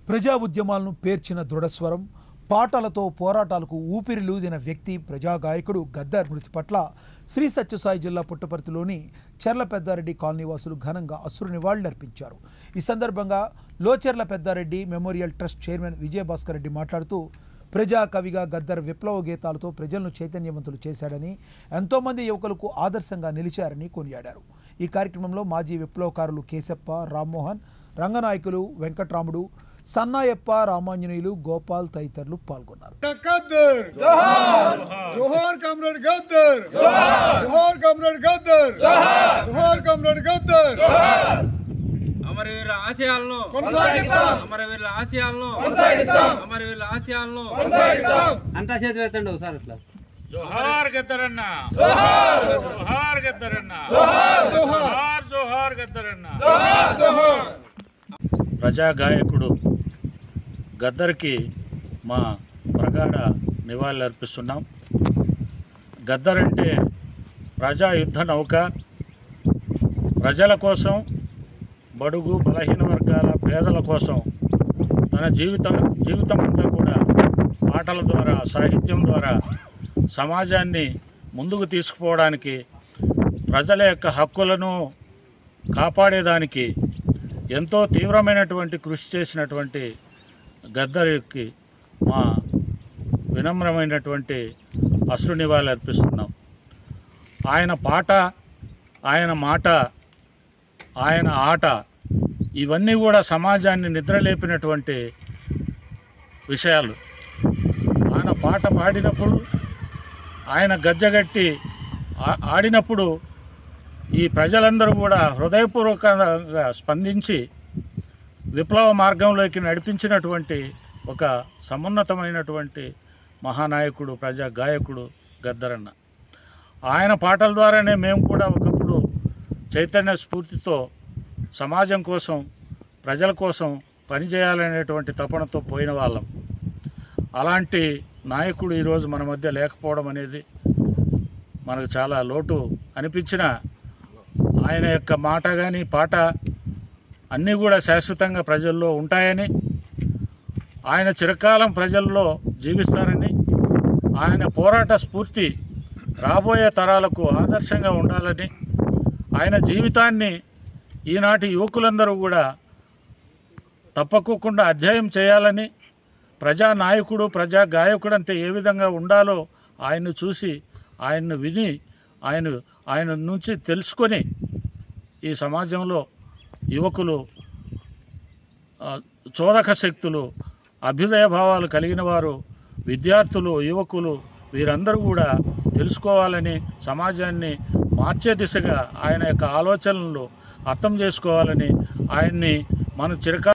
ప్రజా ఉద్యమాలను పేర్చిన దృఢస్వరం పాటలతో పోరాటాలకు ఊపిరిలూదిన వ్యక్తి ప్రజా గాయకుడు గద్దర్ మృతి పట్ల శ్రీ సత్యసాయి జిల్లా పుట్టపర్తిలోని చెర్ల పెద్దారెడ్డి కాలనీ వాసులు ఘనంగా అసురు నివాళులర్పించారు ఈ సందర్భంగా Locherla Peddareddy memorial trust chairman Vijayabhaskar Reddy మాట్లాడుతూ ప్రజా కవిగా గద్దర్ విప్లవ గీతాలతో ప్రజలను చైతన్యవంతులు చేశాడని ఎంతోమంది యువకులకు ఆదర్శంగా నిలిచారని కొనియాడారు ఈ కార్యక్రమంలో మాజీ విప్లవకారులు కేశప్ప రామ్మోహన్ రంగనాయకులు వెంకట్రాముడు సన్నాయప్ప రామాంజనేయులు గోపాల్ తదితరులు పాల్గొన్నారు గద్దర్ జోహార్ జోహార్ కామ్రేడ్ గద్దర్ జోహార్ కామ్రేడ్ గద్దర్ జోహార్ కామ్రేడ్ గద్దర్ అమరవీరుల ఆశయాలను కొనసాగిస్తాం అమరవీరుల ఆశయాలను కొనసాగిస్తాం అమరవీరుల ఆశయాలను కొనసాగిస్తాం అంతా చేతులు ఎత్తండి ఒకసారి అట్లా జోహార్ గద్దరన్న జోహార్ గద్దరన్న జోహార్ జోహార్ గద్దరన్న ప్రజా గాయకుడు గద్దర్కి మా ప్రగాఢ నివాళులు అర్పిస్తున్నాం గద్దర్ అంటే ప్రజా యుద్ధ నౌక ప్రజల కోసం బడుగు బలహీన వర్గాల పేదల కోసం తన జీవితం జీవితం అంతా కూడా పాటల ద్వారా సాహిత్యం ద్వారా సమాజాన్ని ముందుకు తీసుకుపోవడానికి ప్రజల యొక్క హక్కులను కాపాడేదానికి ఎంతో తీవ్రమైనటువంటి కృషి చేసినటువంటి గద్దరికి మా వినమ్రమైనటువంటి అశ్రు నివాళులు అర్పిస్తున్నాం ఆయన పాట ఆయన మాట ఆయన ఆట ఇవన్నీ కూడా సమాజాన్ని నిద్రలేపినటువంటి విషయాలు ఆయన పాట పాడినప్పుడు ఆయన గజ్జగట్టి ఆ- ఆడినప్పుడు ఈ ప్రజలందరూ కూడా హృదయపూర్వకంగా స్పందించి విప్లవ మార్గంలోకి నడిపించినటువంటి ఒక సమున్నతమైనటువంటి మహానాయకుడు ప్రజా గాయకుడు గద్దరన్న ఆయన పాటల ద్వారానే మేము కూడా ఒకప్పుడు చైతన్య స్ఫూర్తితో సమాజం కోసం ప్రజల కోసం పనిచేయాలనేటువంటి తపనతో పోయిన వాళ్ళం అలాంటి నాయకుడు ఈరోజు మన మధ్య లేకపోవడం అనేది మనకు చాలా లోటు అనిపించిన ఆయన యొక్క మాట కానీ పాట అన్నీ కూడా శాశ్వతంగా ప్రజల్లో ఉంటాయని ఆయన చిరకాలం ప్రజల్లో జీవిస్తారని ఆయన పోరాట స్ఫూర్తి రాబోయే తరాలకు ఆదర్శంగా ఉండాలని ఆయన జీవితాన్ని ఈనాటి యువకులందరూ కూడా తప్పకోకుండా అధ్యయనం చేయాలని ప్రజా నాయకుడు ప్రజా గాయకుడు అంటే ఏ విధంగా ఉండాలో ఆయన్ను చూసి ఆయన్ను విని ఆయన ఆయన నుంచి తెలుసుకొని ఈ సమాజంలో యువకులు ఆ, చోదక శక్తులు అభ్యుదయ భావాలు కలిగిన వారు విద్యార్థులు యువకులు వీరందరూ కూడా తెలుసుకోవాలని సమాజాన్ని మార్చే దిశగా ఆయన యొక్క ఆలోచనలు అర్థం చేసుకోవాలని ఆయన్ని మన చిరకా